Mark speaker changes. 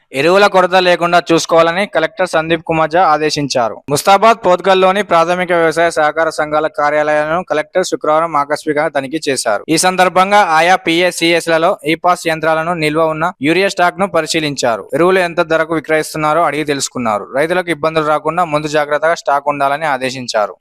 Speaker 1: ఎరువుల కొరత లేకుండా చూసుకోవాలని కలెక్టర్ సందీప్ కుమార్ జా ఆదేశించారు ముస్తాబాద్ పోత్కల్లోని ప్రాథమిక వ్యవసాయ సహకార సంఘాల కార్యాలయాలను కలెక్టర్ శుక్రవారం ఆకస్మికంగా తనిఖీ చేశారు ఈ సందర్భంగా ఆయా పిఎస్సిఎస్ లలో ఈ పాస్ యంత్రాలను నిల్వ ఉన్న యూరియా స్టాక్ ను పరిశీలించారు ఎరువులు ఎంత ధరకు విక్రయిస్తున్నారో అడిగి తెలుసుకున్నారు రైతులకు ఇబ్బందులు రాకుండా ముందు జాగ్రత్తగా స్టాక్ ఉండాలని ఆదేశించారు